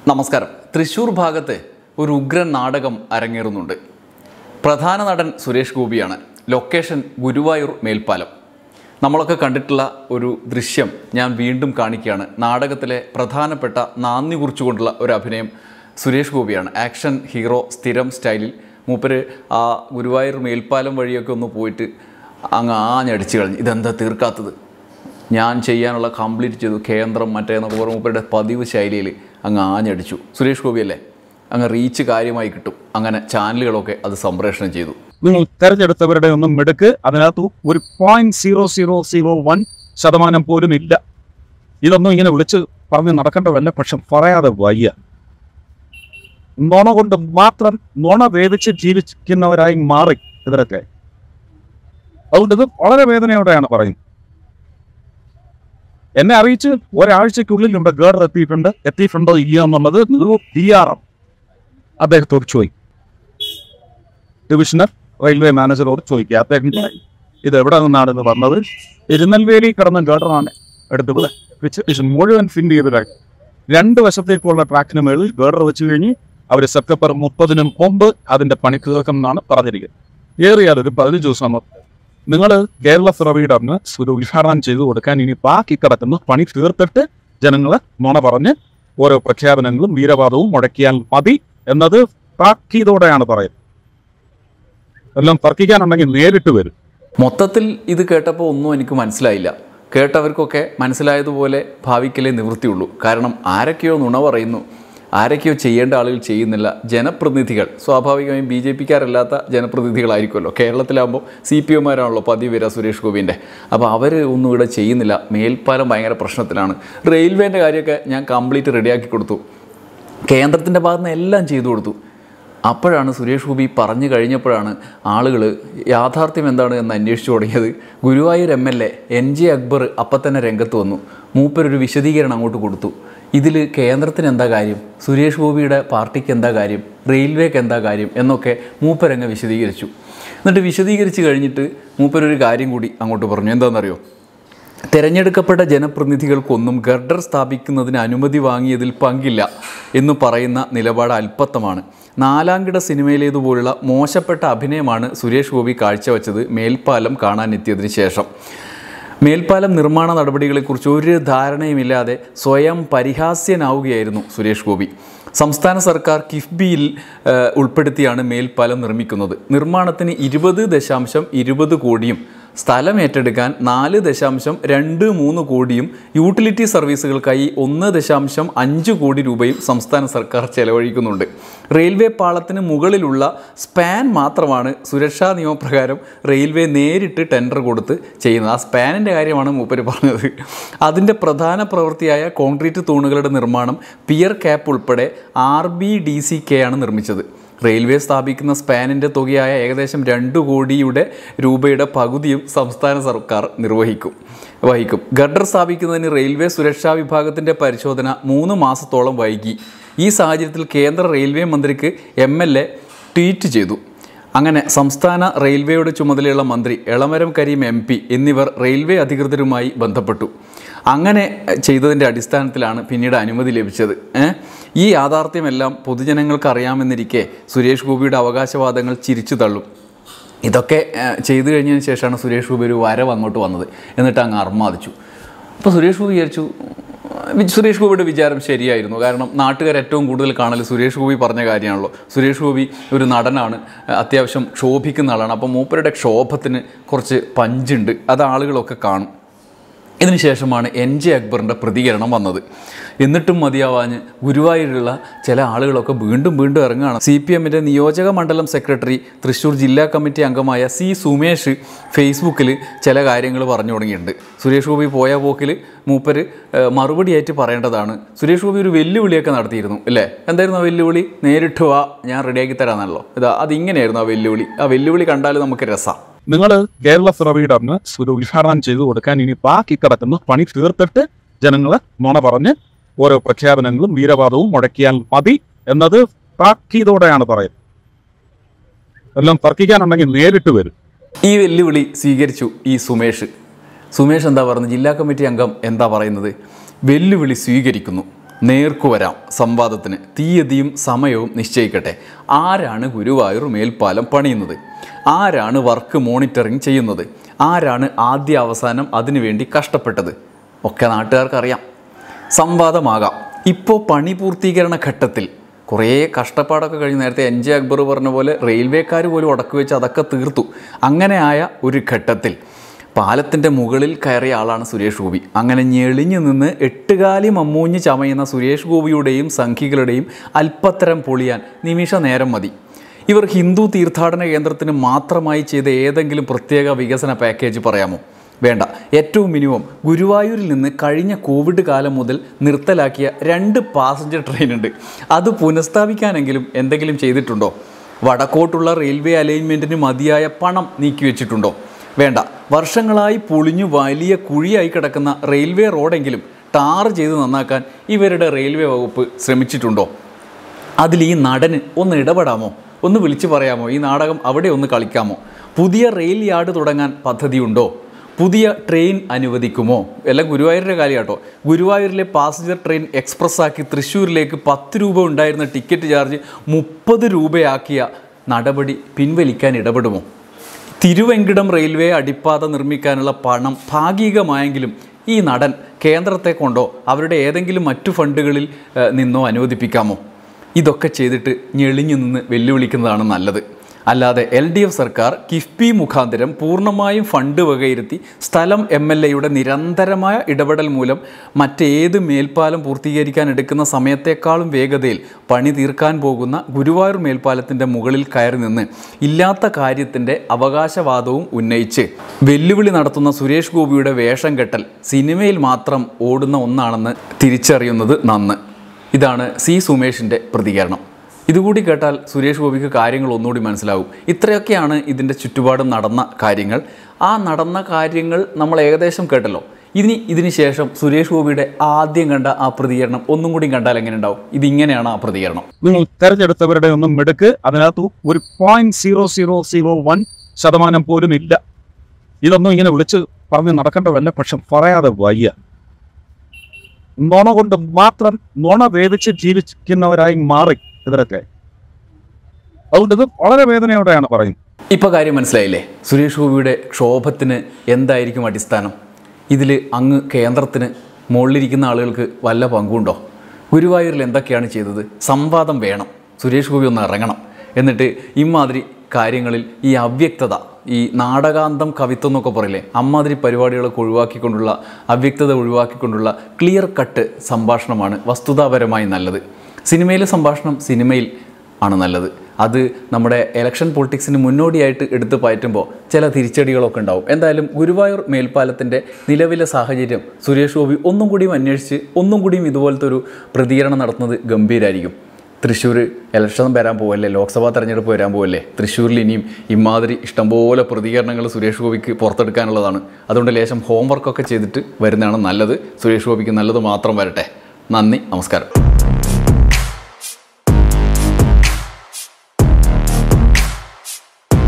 നമസ്കാരം തൃശ്ശൂർ ഭാഗത്ത് ഒരു ഉഗ്രൻ നാടകം അരങ്ങേറുന്നുണ്ട് പ്രധാന നടൻ സുരേഷ് ഗോപിയാണ് ലൊക്കേഷൻ ഗുരുവായൂർ മേൽപ്പാലം നമ്മളൊക്കെ കണ്ടിട്ടുള്ള ഒരു ദൃശ്യം ഞാൻ വീണ്ടും കാണിക്കുകയാണ് നാടകത്തിലെ പ്രധാനപ്പെട്ട നാന്ദി കുറിച്ചുകൊണ്ടുള്ള ഒരു അഭിനയം സുരേഷ് ഗോപിയാണ് ആക്ഷൻ ഹീറോ സ്ഥിരം സ്റ്റൈലിൽ മൂപ്പര് ആ ഗുരുവായൂർ മേൽപ്പാലം വഴിയൊക്കെ ഒന്ന് പോയിട്ട് അങ്ങ് ആഞ്ഞടിച്ച് കളഞ്ഞു ഇതെന്താ തീർക്കാത്തത് ഞാൻ ചെയ്യാനുള്ള കംപ്ലീറ്റ് ചെയ്തു കേന്ദ്രം മറ്റേന്നൊക്കെ പറഞ്ഞ മൂപ്പരുടെ പതിവ് ശൈലിയിൽ അങ്ങ് ആഞ്ഞടിച്ചു സുരേഷ് ഗോപിയല്ലേ അങ്ങ് റീച്ച് കാര്യമായി കിട്ടും അങ്ങനെ ചാനലുകളൊക്കെ അത് സംപ്രേഷണം ചെയ്തു നിങ്ങൾ തെരഞ്ഞെടുത്തവരുടെ ഒന്നും മിടുക്ക് അതിനകത്ത് ഒരു point zero zero zero one ശതമാനം പോലും ഇല്ല ഇതൊന്നും ഇങ്ങനെ വിളിച്ച് പറഞ്ഞ് നടക്കേണ്ടതല്ല പക്ഷെ പറയാതെ വയ്യ നുണ കൊണ്ട് മാത്രം നുണ വേദിച്ച് ജീവിക്കുന്നവരായി മാറി ഇവരൊക്കെ അതുകൊണ്ട് ഇത് വളരെ വേദനയോടെയാണ് പറയുന്നത് എന്നെ അറിയിച്ച് ഒരാഴ്ചക്കുള്ളിൽ ഇവിടെ ഗേഡർ എത്തിയിട്ടുണ്ട് എത്തിയിട്ടുണ്ടോ ഇല്ല എന്നുള്ളത് ഡി ആർ എം അദ്ദേഹത്തോട് ചോദിക്കും ഡിവിഷണൽ റെയിൽവേ മാനേജറോട് ചോദിക്കുക അദ്ദേഹം പറയും, ഇത് എവിടെ നിന്നാണ് ഇത് വന്നത് തിരുനെൽവേലി കിടന്ന ഗേഡറാണ് എടുത്തത് വെച്ച് ഇത് മുഴുവൻ ഫിൻഡ് ചെയ്തതായി രണ്ട് വശത്തേക്കുള്ള ട്രാക്കിന് മേളിൽ ഗേഡർ വെച്ച് കഴിഞ്ഞ് അവർ സെപ്റ്റംബർ മുപ്പതിന് മുമ്പ് അതിന്റെ പണി തീർക്കും എന്നാണ് പറഞ്ഞിരിക്കുന്നത് ഏറിയാൽ ഒരു പതിനഞ്ച് ദിവസം നിങ്ങൾ കേരള ഫിറവീഡറിന് ഒരു ഉദ്ഘാടനം ചെയ്തു കൊടുക്കാൻ ഇനി ബാക്കി കിടക്കുന്ന പണി തീർത്തിട്ട് ജനങ്ങളെ നുണ പറഞ്ഞ് ഓരോ പ്രഖ്യാപനങ്ങളും വീരവാദവും മുടക്കിയാൽ മതി എന്നത് താക്കീതോടെയാണ് പറയുന്നത് എല്ലാം തർക്കിക്കാനുണ്ടെങ്കിൽ നേരിട്ട് വരും മൊത്തത്തിൽ ഇത് കേട്ടപ്പോൾ ഒന്നും എനിക്ക് മനസ്സിലായില്ല കേട്ടവർക്കൊക്കെ മനസ്സിലായതുപോലെ ഭാവിക്കലേ നിവൃത്തിയുള്ളൂ കാരണം ആരൊക്കെയോ നുണ പറയുന്നു ആരൊക്കെയോ ചെയ്യേണ്ട ആളുകൾ ചെയ്യുന്നില്ല ജനപ്രതിനിധികൾ സ്വാഭാവികമായും ബി ജെ പിക്കാരല്ലാത്ത ജനപ്രതിനിധികളായിരിക്കുമല്ലോ കേരളത്തിലാകുമ്പോൾ സി പി ഒമാരാണല്ലോ പതിവ് വരിക സുരേഷ് ഗോപിൻ്റെ അപ്പോൾ അവർ ഒന്നും ഇവിടെ ചെയ്യുന്നില്ല മേൽപ്പാലം ഭയങ്കര പ്രശ്നത്തിലാണ് റെയിൽവേൻ്റെ കാര്യമൊക്കെ ഞാൻ കംപ്ലീറ്റ് റെഡിയാക്കി കൊടുത്തു കേന്ദ്രത്തിൻ്റെ ഭാഗത്ത് നിന്ന് എല്ലാം ചെയ്തു കൊടുത്തു അപ്പോഴാണ് സുരേഷ് ഗോപി പറഞ്ഞു കഴിഞ്ഞപ്പോഴാണ് ആളുകൾ യാഥാർത്ഥ്യം എന്താണ് എന്ന് അന്വേഷിച്ചു തുടങ്ങിയത് Guruvayur M L A N J Akbar അപ്പം തന്നെ രംഗത്ത് വന്നു മൂപ്പരൊരു വിശദീകരണം അങ്ങോട്ട് കൊടുത്തു ഇതിൽ കേന്ദ്രത്തിന് എന്താ കാര്യം സുരേഷ് ഗോപിയുടെ പാർട്ടിക്ക് എന്താ കാര്യം റെയിൽവേക്ക് എന്താ കാര്യം എന്നൊക്കെ മൂപ്പരങ്ങ് വിശദീകരിച്ചു എന്നിട്ട് വിശദീകരിച്ച് കഴിഞ്ഞിട്ട് മൂപ്പരൊരു കാര്യം കൂടി അങ്ങോട്ട് പറഞ്ഞു എന്താണെന്നറിയോ തെരഞ്ഞെടുക്കപ്പെട്ട ജനപ്രതിനിധികൾക്കൊന്നും ഗർഡർ സ്ഥാപിക്കുന്നതിന് അനുമതി വാങ്ങിയതിൽ പങ്കില്ല എന്ന് പറയുന്ന നിലപാട് അല്പത്തമാണ് നാലാംകിട സിനിമയിലേതുപോലുള്ള മോശപ്പെട്ട അഭിനയമാണ് സുരേഷ് ഗോപി കാഴ്ചവെച്ചത് മേൽപ്പാലം കാണാനെത്തിയതിന് ശേഷം മേൽപ്പാലം നിർമ്മാണ നടപടികളെക്കുറിച്ച് ഒരു ധാരണയുമില്ലാതെ സ്വയം പരിഹാസ്യനാവുകയായിരുന്നു സുരേഷ് ഗോപി സംസ്ഥാന സർക്കാർ കിഫ്ബിയിൽ ഏഹ്, ഉൾപ്പെടുത്തിയാണ് മേൽപ്പാലം നിർമ്മിക്കുന്നത് നിർമ്മാണത്തിന് ഇരുപത് ദശാംശം ഇരുപത് കോടിയും സ്ഥലം ഏറ്റെടുക്കാൻ നാല് ദശാംശം രണ്ട് മൂന്ന് കോടിയും യൂട്ടിലിറ്റി സർവീസുകൾക്കായി ഒന്ന് ദശാംശം അഞ്ച് കോടി രൂപയും സംസ്ഥാന സർക്കാർ ചെലവഴിക്കുന്നുണ്ട് റെയിൽവേ പാളത്തിന് മുകളിലുള്ള സ്പാൻ മാത്രമാണ് സുരക്ഷാ നിയമപ്രകാരം റെയിൽവേ നേരിട്ട് ടെൻഡർ കൊടുത്ത് ചെയ്യുന്നത് ആ സ്പാനിൻ്റെ കാര്യമാണ് മൂപ്പര് പറഞ്ഞത് അതിൻ്റെ പ്രധാന പ്രവൃത്തിയായ കോൺക്രീറ്റ് തൂണുകളുടെ നിർമ്മാണം പിയർ ക്യാപ്പ് ഉൾപ്പെടെ R B D C K ആണ് നിർമ്മിച്ചത് റെയിൽവേ സ്ഥാപിക്കുന്ന സ്പാനിൻ്റെ തുകയായ ഏകദേശം രണ്ട് കോടിയുടെ രൂപയുടെ പകുതിയും സംസ്ഥാന സർക്കാർ നിർവഹിക്കും വഹിക്കും ഗഡർ സ്ഥാപിക്കുന്നതിന് റെയിൽവേ സുരക്ഷാ വിഭാഗത്തിൻ്റെ പരിശോധന മൂന്ന് മാസത്തോളം വൈകി ഈ സാഹചര്യത്തിൽ കേന്ദ്ര റെയിൽവേ മന്ത്രിക്ക് എം എൽ എ ട്വീറ്റ് ചെയ്തു അങ്ങനെ സംസ്ഥാന റെയിൽവേയുടെ ചുമതലയുള്ള മന്ത്രി എളമരം കരീം എം പി എന്നിവർ റെയിൽവേ അധികൃതരുമായി ബന്ധപ്പെട്ടു അങ്ങനെ എഹ്, ചെയ്തതിൻ്റെ അടിസ്ഥാനത്തിലാണ് പിന്നീട് അനുമതി ലഭിച്ചത് ഏ? ഈ യാഥാർത്ഥ്യമെല്ലാം പൊതുജനങ്ങൾക്ക് അറിയാമെന്നിരിക്കെ സുരേഷ് ഗോപിയുടെ അവകാശവാദങ്ങൾ ചിരിച്ചു തള്ളും ഇതൊക്കെ ഏഹ്, ചെയ്തു കഴിഞ്ഞതിന് ശേഷമാണ് സുരേഷ് ഗോപി ഒരു വരവ് അങ്ങോട്ട് വന്നത് എന്നിട്ട് അങ്ങ് അർമാദിച്ചു അപ്പോൾ സുരേഷ് ഗോപി വിചാരിച്ചു വി- സുരേഷ് ഗോപിയുടെ വിചാരം ശരിയായിരുന്നു കാരണം നാട്ടുകാർ ഏറ്റവും കൂടുതൽ കാണൽ സുരേഷ് ഗോപി പറഞ്ഞ കാര്യമാണല്ലോ സുരേഷ് ഗോപി ഒരു നടനാണ് ഏഹ്, അത്യാവശ്യം ശോഭിക്കുന്ന ആളാണ് അപ്പോൾ മൂപ്പരുടെ ക്ഷോഭത്തിന് കുറച്ച് പഞ്ചുണ്ട് അത് ആളുകളൊക്കെ കാണും ഇതിനുശേഷമാണ് എൻ ജെ അക്ബറിൻ്റെ പ്രതികരണം വന്നത് എന്നിട്ടും മതിയാവാഞ്ഞ് ഗുരുവായൂരിലുള്ള ചില ആളുകളൊക്കെ വീണ്ടും വീണ്ടും ഇറങ്ങുകയാണ് സി പി എമ്മിൻ്റെ നിയോജക മണ്ഡലം സെക്രട്ടറി തൃശ്ശൂർ ജില്ലാ കമ്മിറ്റി അംഗമായ സി സുമേഷ് ഫേസ്ബുക്കിൽ ചില കാര്യങ്ങൾ പറഞ്ഞു തുടങ്ങിയിട്ടുണ്ട് സുരേഷ് ഗോപി പോയ പോക്കിൽ മൂപ്പര് ഏഹ്, മറുപടിയായിട്ട് പറയേണ്ടതാണ് സുരേഷ് ഗോപി ഒരു വെല്ലുവിളിയൊക്കെ നടത്തിയിരുന്നു അല്ലേ എന്തായിരുന്നു ആ വെല്ലുവിളി നേരിട്ട് വാ ഞാൻ റെഡിയാക്കി തരാമെന്നല്ലോ ഇതാ അതിങ്ങനെയായിരുന്നു ആ വെല്ലുവിളി ആ വെല്ലുവിളി കണ്ടാൽ നമുക്ക് രസമാണ് നിങ്ങൾ കേരള ഫിറവീഡറിന് ഒരു ഉദ്ഘാടനം ചെയ്തു കൊടുക്കാൻ ഇനി ബാക്കി കിടക്കുന്ന പണി തീർത്തിട്ട് ജനങ്ങളെ നുണ പറഞ്ഞ് ഓരോ പ്രഖ്യാപനങ്ങളും വീരവാദവും മുടക്കിയാൽ മതി എന്നത് താക്കീതോടെയാണ് പറയുന്നത് എല്ലാം തർക്കിക്കാനുണ്ടെങ്കിൽ നേരിട്ട് വരും ഈ വെല്ലുവിളി സ്വീകരിച്ചു ഈ സുമേഷ് സുമേഷ് എന്താ പറയുന്നത് ജില്ലാ കമ്മിറ്റി അംഗം എന്താ പറയുന്നത് വെല്ലുവിളി സ്വീകരിക്കുന്നു നേർക്കു വരാം സംവാദത്തിന് തീയതിയും സമയവും നിശ്ചയിക്കട്ടെ ആരാണ് ഗുരുവായൂർ മേൽപ്പാലം പണിയുന്നത് ആരാണ് വർക്ക് മോണിറ്ററിംഗ് ചെയ്യുന്നത് ആരാണ് ആദ്യ അവസാനം അതിനുവേണ്ടി കഷ്ടപ്പെട്ടത് ഒക്കെ നാട്ടുകാർക്കറിയാം സംവാദമാകാം ഇപ്പോൾ പണി പൂർത്തീകരണ ഘട്ടത്തിൽ കുറേ കഷ്ടപ്പാടൊക്കെ കഴിഞ്ഞ് നേരത്തെ എൻ ജെ അക്ബർ പറഞ്ഞ പോലെ റെയിൽവേക്കാർ പോലും ഉടക്കു വെച്ച് അതൊക്കെ തീർത്തു അങ്ങനെ ആയ ഒരു ഘട്ടത്തിൽ പാലത്തിൻ്റെ മുകളിൽ കയറിയ ആളാണ് സുരേഷ് ഗോപി അങ്ങനെ ഞെളിഞ്ഞു നിന്ന് എട്ടുകാലി മമ്മൂഞ്ഞ് ചമയുന്ന സുരേഷ് ഗോപിയുടെയും സംഘികളുടെയും അല്പത്തരം പൊളിയാൻ നിമിഷ നേരം മതി ഇവർ ഹിന്ദു തീർത്ഥാടന കേന്ദ്രത്തിന് മാത്രമായി ചെയ്ത ഏതെങ്കിലും പ്രത്യേക വികസന പാക്കേജ് പറയാമോ വേണ്ട ഏറ്റവും മിനിമം ഗുരുവായൂരിൽ നിന്ന് കഴിഞ്ഞ കോവിഡ് കാലം മുതൽ നിർത്തലാക്കിയ രണ്ട് പാസഞ്ചർ ട്രെയിൻ ഉണ്ട് അത് പുനഃസ്ഥാപിക്കാനെങ്കിലും എന്തെങ്കിലും ചെയ്തിട്ടുണ്ടോ വടക്കോട്ടുള്ള റെയിൽവേ അലൈൻമെൻറ്റിന് മതിയായ പണം നീക്കിവെച്ചിട്ടുണ്ടോ വേണ്ട വർഷങ്ങളായി പൊളിഞ്ഞു വലിയ കുഴിയായി കിടക്കുന്ന റെയിൽവേ റോഡെങ്കിലും ടാർ ചെയ്ത് നന്നാക്കാൻ ഇവരുടെ റെയിൽവേ വകുപ്പ് ശ്രമിച്ചിട്ടുണ്ടോ അതിൽ ഈ നടന് ഒന്ന് ഇടപെടാമോ ഒന്ന് വിളിച്ചു പറയാമോ ഈ നാടകം അവിടെ ഒന്ന് കളിക്കാമോ പുതിയ റെയിൽ യാർഡ് തുടങ്ങാൻ പദ്ധതിയുണ്ടോ പുതിയ ട്രെയിൻ അനുവദിക്കുമോ എല്ലാം ഗുരുവായൂരിൻ്റെ കാര്യം കേട്ടോ ഗുരുവായൂരിലെ പാസഞ്ചർ ട്രെയിൻ എക്സ്പ്രസ് ആക്കി തൃശ്ശൂരിലേക്ക് പത്ത് രൂപ ഉണ്ടായിരുന്ന ടിക്കറ്റ് ചാർജ് മുപ്പത് രൂപയാക്കിയ നടപടി പിൻവലിക്കാൻ ഇടപെടുമോ തിരുവെങ്കിടം റെയിൽവേ അടിപ്പാത നിർമ്മിക്കാനുള്ള പണം ഭാഗികമായെങ്കിലും ഈ നടൻ കേന്ദ്രത്തെ കൊണ്ടോ അവരുടെ ഏതെങ്കിലും മറ്റു ഫണ്ടുകളിൽ ഏഹ്, നിന്നോ അനുവദിപ്പിക്കാമോ ഇതൊക്കെ ചെയ്തിട്ട് ഞെളിഞ്ഞു നിന്ന് വെല്ലുവിളിക്കുന്നതാണ് നല്ലത് അല്ലാതെ എൽ ഡി എഫ് സർക്കാർ കിഫ്ബി മുഖാന്തരം പൂർണ്ണമായും ഫണ്ട് വകയിരുത്തി സ്ഥലം എം എൽ എയുടെ നിരന്തരമായ ഇടപെടൽ മൂലം മറ്റേത് മേൽപ്പാലം പൂർത്തീകരിക്കാൻ എടുക്കുന്ന സമയത്തേക്കാളും വേഗതയിൽ പണി തീർക്കാൻ പോകുന്ന ഗുരുവായൂർ മേൽപ്പാലത്തിൻ്റെ മുകളിൽ കയറി നിന്ന് ഇല്ലാത്ത കാര്യത്തിൻ്റെ അവകാശവാദവും ഉന്നയിച്ച് വെല്ലുവിളി നടത്തുന്ന സുരേഷ് ഗോപിയുടെ വേഷം കെട്ടൽ സിനിമയിൽ മാത്രം ഓടുന്ന ഒന്നാണെന്ന് തിരിച്ചറിയുന്നത് നന്ന് ഇതാണ് സി സുമേഷിൻ്റെ പ്രതികരണം ഇതുകൂടി കേട്ടാൽ സുരേഷ് ഗോപിക്ക് കാര്യങ്ങൾ ഒന്നുകൂടി മനസ്സിലാവും ഇത്രയൊക്കെയാണ് ഇതിൻ്റെ ചുറ്റുപാടും നടന്ന കാര്യങ്ങൾ ആ നടന്ന കാര്യങ്ങൾ നമ്മൾ ഏകദേശം കേട്ടല്ലോ ഇനി ഇതിന് ശേഷം സുരേഷ് ഗോപിയുടെ ആദ്യം കണ്ട ആ പ്രതികരണം ഒന്നും കൂടി കണ്ടാൽ എങ്ങനെ ഉണ്ടാവും ഇതിങ്ങനെയാണ് ആ പ്രതികരണം നിങ്ങൾ തെരഞ്ഞെടുത്തവരുടെ ഒന്നും മിടുക്ക് അതിനകത്ത് ഒരു point zero zero zero one ശതമാനം പോലും ഇല്ല ഇതൊന്നും ഇങ്ങനെ വിളിച്ച് പറഞ്ഞ് നടക്കേണ്ടതല്ല പക്ഷെ പറയാതെ വയ്യ നുണ കൊണ്ട് മാത്രം നുണ വേദിച്ച് ജീവിക്കുന്നവരായി മാറി ഇവരൊക്കെ അതുകൊണ്ട് ഇത് വളരെ വേദനയോടെയാണ് പറയുന്നത് ഇപ്പോൾ കാര്യം മനസ്സിലായില്ലേ സുരേഷ് ഗോപിയുടെ ക്ഷോഭത്തിന് എന്തായിരിക്കും അടിസ്ഥാനം ഇതിൽ അങ്ങ് കേന്ദ്രത്തിന് മുകളിലിരിക്കുന്ന ആളുകൾക്ക് വല്ല പങ്കുണ്ടോ ഗുരുവായൂരിൽ എന്തൊക്കെയാണ് ചെയ്തത് സംവാദം വേണം സുരേഷ് ഗോപി ഒന്ന് ഇറങ്ങണം എന്നിട്ട് ഇമാതിരി കാര്യങ്ങളിൽ ഈ അവ്യക്തത ഈ നാടകാന്തം കവിത്വം എന്നൊക്കെ പറയില്ലേ അമ്മാതിരി പരിപാടികളൊക്കെ ഒഴിവാക്കിക്കൊണ്ടുള്ള അവ്യക്തത ഒഴിവാക്കിക്കൊണ്ടുള്ള ക്ലിയർ കട്ട് സംഭാഷണമാണ് വസ്തുതാപരമായി നല്ലത് സിനിമയിലെ സംഭാഷണം സിനിമയിൽ ആണ് നല്ലത് അത് നമ്മുടെ ഇലക്ഷൻ പൊളിറ്റിക്സിന് മുന്നോടിയായിട്ട് എടുത്ത് പയറ്റുമ്പോൾ ചില തിരിച്ചടികളൊക്കെ ഉണ്ടാവും എന്തായാലും ഗുരുവായൂർ മേൽപ്പാലത്തിൻ്റെ നിലവിലെ സാഹചര്യം സുരേഷ് ഗോപി ഒന്നും കൂടിയും അന്വേഷിച്ച് ഒന്നും കൂടിയും ഇതുപോലത്തെ ഒരു പ്രതികരണം നടത്തുന്നത് ഗംഭീരമായിരിക്കും തൃശ്ശൂർ ഇലക്ഷൻ വരാൻ പോവല്ലേ ലോക്സഭാ തെരഞ്ഞെടുപ്പ് വരാൻ പോവല്ലേ തൃശ്ശൂരിൽ ഇനിയും ഇമാതിരി ഇഷ്ടംപോലെ പ്രതികരണങ്ങൾ സുരേഷ് ഗോപിക്ക് പുറത്തെടുക്കാനുള്ളതാണ് അതുകൊണ്ട് ലേശം ഹോംവർക്കൊക്കെ ചെയ്തിട്ട് വരുന്നതാണ് നല്ലത് സുരേഷ് ഗോപിക്ക് നല്ലത് മാത്രം വരട്ടെ നന്ദി നമസ്കാരം